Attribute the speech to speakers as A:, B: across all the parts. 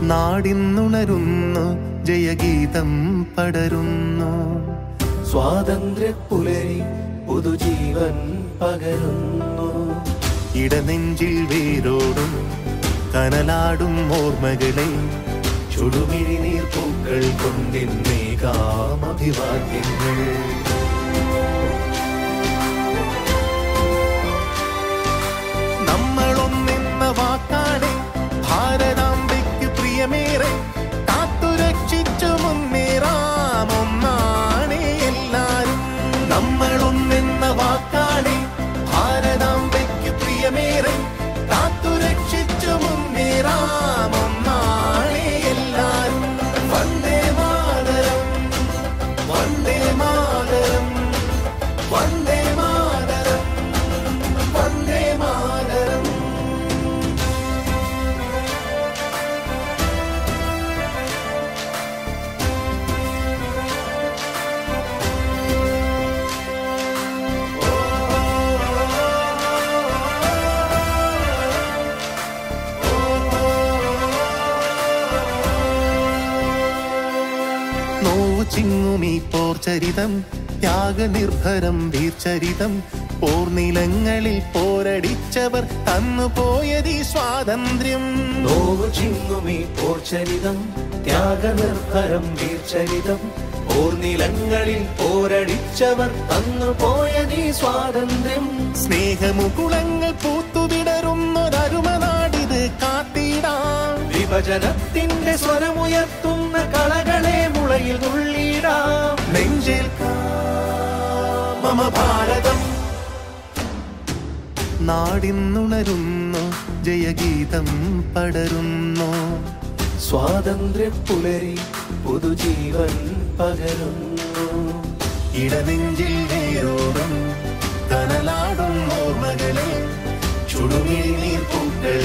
A: നാടിന്നുണരുന്നു ജയഗീതം പടരുന്നു
B: സ്വാതന്ത്ര്യ പുലരി പുതുജീവൻ പകരുന്നു
A: ഇടനെഞ്ചിൽ വേരോടും കനലാടും ഓർമ്മകളെ ചുടുമിഴി നീർപ്പൂക്കൾ കൊണ്ടിന്നേകാമഭിവാദ്യങ്ങൾ നമ്മളൊന്നെന്ന വാക്കാണ് ഭാരതാംബയ്ക്ക് പ്രിയമേറെ കാത്തുരക്ഷിച്ചു മുന്നേറാം ഒന്നാണ് എല്ലാരും നമ്മളൊന്നെന്ന വാക്കാണ് ഭാരതാംബയ്ക്ക് പ്രിയമേറെ കാത്തുരക്ഷിച്ചു മുന്നേറാം ഒന്നാണ് എല്ലാരും വന്ദേ മാതരം വന്ദേ മാതരം വന്ദേ മാതരം വന്ദേ മാതരം നോവു ചിങ്ങുമീ പോർചരിതം ത്യാഗനിർഭരം വീർചരിതം പോർനിലങ്ങളിൽ പോരടിച്ചവർ തന്നുപോയതീ സ്വാതന്ത്ര്യം
B: നോവു ചിങ്ങുമീ പോർച്ചരിതം ത്യാഗനിർഭരം വീർച്ചരിതം ഓർനിലങ്ങളിൽ പോരടിച്ചവർ തന്നു പോയതീ സ്വാതന്ത്ര്യം
A: സ്നേഹമുകുളങ്ങൾ പൂത്തുവിടരുന്നൊരരുമനാടിത് കാത്തിടാം
B: വിഭജനത്തിന്റെ സ്വരമുയർത്തുന്ന കളകളെ മുളയിൽ തുള്ളിടാം
A: നെഞ്ചേൽക്കാം മമ ഭാരതം നാടിന്നുണരുന്നു ജയഗീതം പടരുന്നു
B: സ്വാതന്ത്ര്യ പുലരി പുതുജീവൻ പകരുന്നു
A: ഇടനെഞ്ചിൽ വേരോടും കനലാടും ഓർമ്മകളെ ചുടുമിഴി നീർപ്പൂക്കൾ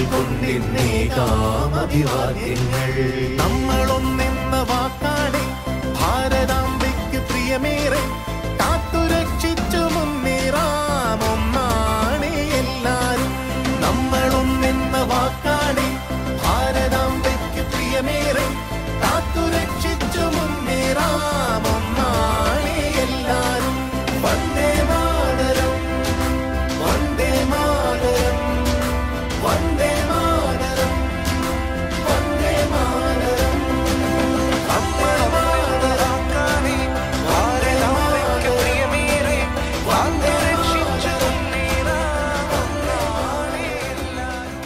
A: കൊണ്ടിന്നേകാമഭിവാദ്യങ്ങൾ നമ്മളൊന്നെന്ന വാക്കാണ് ഭാരതാംബയ്ക്ക് പ്രിയമേറെ കാത്തുരക്ഷിച്ചു മുന്നേറാം ഒന്നാണ് എല്ലാരും നമ്മളൊന്നെന്ന വാക്കാണ് ഭാരതാംബയ്ക്ക് പ്രിയമേറെ കാത്തുരക്ഷിച്ചു മുന്നേറാം ഒന്നാണ് എല്ലാരും വന്ദേ മാതരം വന്ദേ മാതരം വന്ദേ മാതരം വന്ദേ മാതരം അമ്മ മാതരാക്കാനെ ഭാരതാംബയ്ക്ക് പ്രിയമേറെ കാത്തുരക്ഷിച്ചു മുന്നേറാം ഒന്നാണ് എല്ലാരും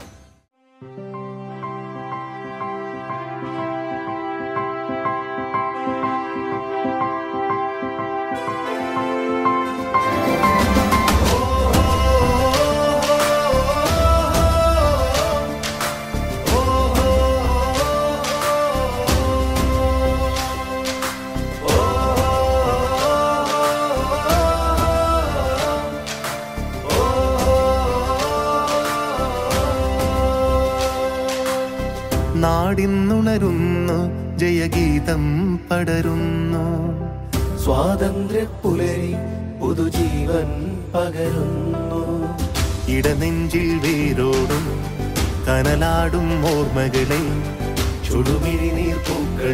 A: നാടിന്നുണരുന്നു ജയഗീതം പടരുന്നു
B: സ്വാതന്ത്ര്യ പുലരി പുതുജീവൻ പകരുന്നു
A: ഇടനെഞ്ചിൽ വേരോടും കനലാടും ഓർമ്മകളെ ചുടുമിഴി നീർപ്പൂക്കൾ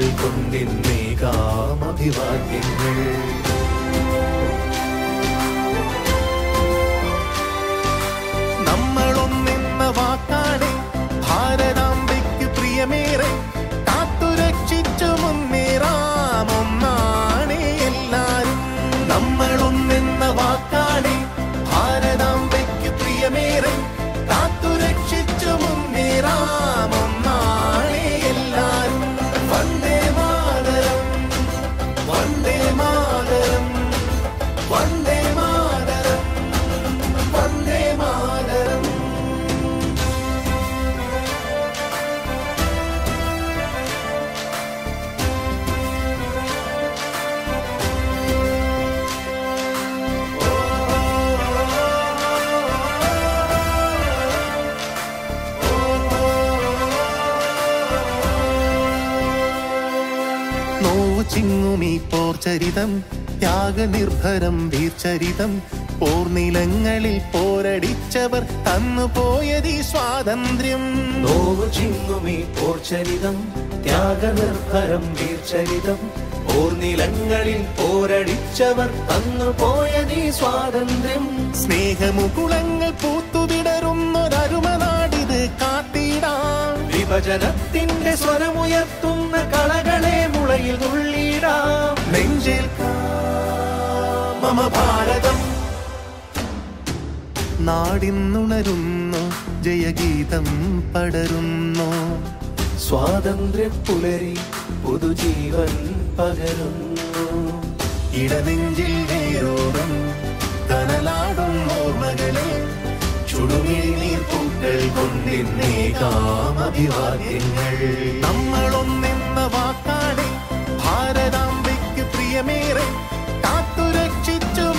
A: കൊണ്ടിന്നേകാമഭിവാദ്യങ്ങൾ നമ്മളൊന്നെന്ന വാക്കാണ് ഭാരതാംബയ്ക്ക് പ്രിയമേറെ കാത്തുരക്ഷിച്ചു മുന്നേറാം ഒന്നാണ് എല്ലാരും നമ്മളൊന്നെന്ന വാക്കാണ് ഭാരതാംബയ്ക്ക് പ്രിയമേറെ കാത്തുരക്ഷിച്ചു മുന്നേറാം ഒന്നാണ് എല്ലാരും വന്ദേ മാതരം വന്ദേ മാതരം വന്ദേ മാതരം വന്ദേ മാതരം നോവു ചിങ്ങുമീ പോർചരിതം ത്യാഗനിർഭരം വീർചരിതം പോർനിലങ്ങളിൽ പോരടിച്ചവർ തന്നുപോയതീ സ്വാതന്ത്ര്യം
B: നോവു ചിങ്ങുമീ പോർച്ചരിതം ത്യാഗനിർഭരം വീർച്ചരിതം ഓർനിലങ്ങളിൽ പോരടിച്ചവർ തന്നു പോയതീ സ്വാതന്ത്ര്യം
A: സ്നേഹമുകുളങ്ങൾ പൂത്തുവിടരുന്നൊരരുമനാടിത് കാത്തിടാം
B: വിഭജനത്തിന്റെ സ്വരമുയർത്തുന്ന കളകളെ മുളയിൽ തുള്ളിടാം
A: നെഞ്ചിൽ മമ ഭാരതം നാടിന്നുണരുന്നു ജയഗീതം പടരുന്നു
B: സ്വാതന്ത്ര്യ പുലരി പുതുജീവൻ പകരുന്നു
A: ഇടനെഞ്ചിൽ വേരോടും കനലാടും ഓർമ്മകളെ ചുടുമിഴിനീർ പൂക്കൾ കൊണ്ടിന്നേകാം അഭിവാദ്യങ്ങൾ നമ്മളൊന്നെന്ന വാക്കാടെ ഭാരതാംബയ്ക്ക് പ്രിയമേറെ കാത്തുരക്ഷിച്ചു